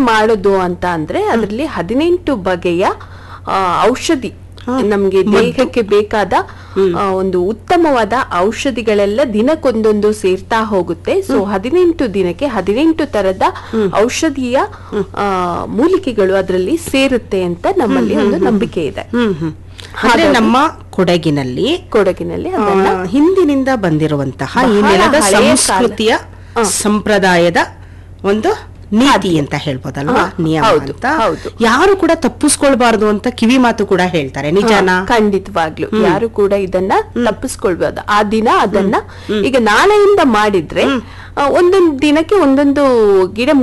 ಮಾಡೋದು ಅಂತ ಅಂದ್ರೆ ಅದರಲ್ಲಿ ಹದಿನೆಂಟು ಬಗೆಯ ಆ, ಔಷಧಿ ನಮ್ಗೆ ದೇಹಕ್ಕೆ ಬೇಕಾದ ಆ, ಒಂದು ಉತ್ತಮವಾದ ಔಷಧಿಗಳೆಲ್ಲ ದಿನಕ್ಕೊಂದೊಂದು ಸೇರ್ತಾ ಹೋಗುತ್ತೆ ಸೊ ಹದಿನೆಂಟು ದಿನಕ್ಕೆ ಹದಿನೆಂಟು ತರದ ಔಷಧೀಯ ಆ, ಮೂಲಿಕೆಗಳು ಅದರಲ್ಲಿ ಸೇರುತ್ತೆ ಅಂತ ನಮ್ಮಲ್ಲಿ ಒಂದು ನಂಬಿಕೆ ಇದೆ ಹ್ಮ್ ಹ್ಮ್ ಅಂದ್ರೆ ನಮ್ಮ ಕೊಡಗಿನಲ್ಲಿ ಕೊಡಗಿನಲ್ಲಿ ಆ, ಅದನ್ನ ಹಿಂದಿನಿಂದ ಬಂದಿರುವಂತಹ ಈ ಬಹಳ ನೆಲದ ಹಳೆಯ ಕಾಲ. ಸಂಸ್ಕೃತಿಯ ಸಂಪ್ರದಾಯದ ಒಂದು ನೀತಿ ಅಂತ ಹೇಳ್ಬೋದಲ್ವಾ ಹಾ, ನಿಯಮ ಹೌದು, ಅಂತ ಹೌದು. ಯಾರು ಕೂಡ ತಪ್ಪಿಸ್ಕೊಳ್ಬಾರ್ದು ಅಂತ ಕಿವಿ ಮಾತು ಕೂಡ ಹೇಳ್ತಾರೆ ನಿಜಾನಾ ಹಾ, ಖಂಡಿತವಾಗ್ಲು ಯಾರು ಕೂಡ ಇದನ್ನ ತಪ್ಪಿಸ್ಕೊಳ್ಬೋದು ಆ ದಿನ ಅದನ್ನ ಈಗ ನಾಳೆಯಿಂದ ಮಾಡಿದ್ರೆ ಆ, ಒಂದೊಂದು ದಿನಕ್ಕೆ ಒಂದೊಂದು ಗಿಡ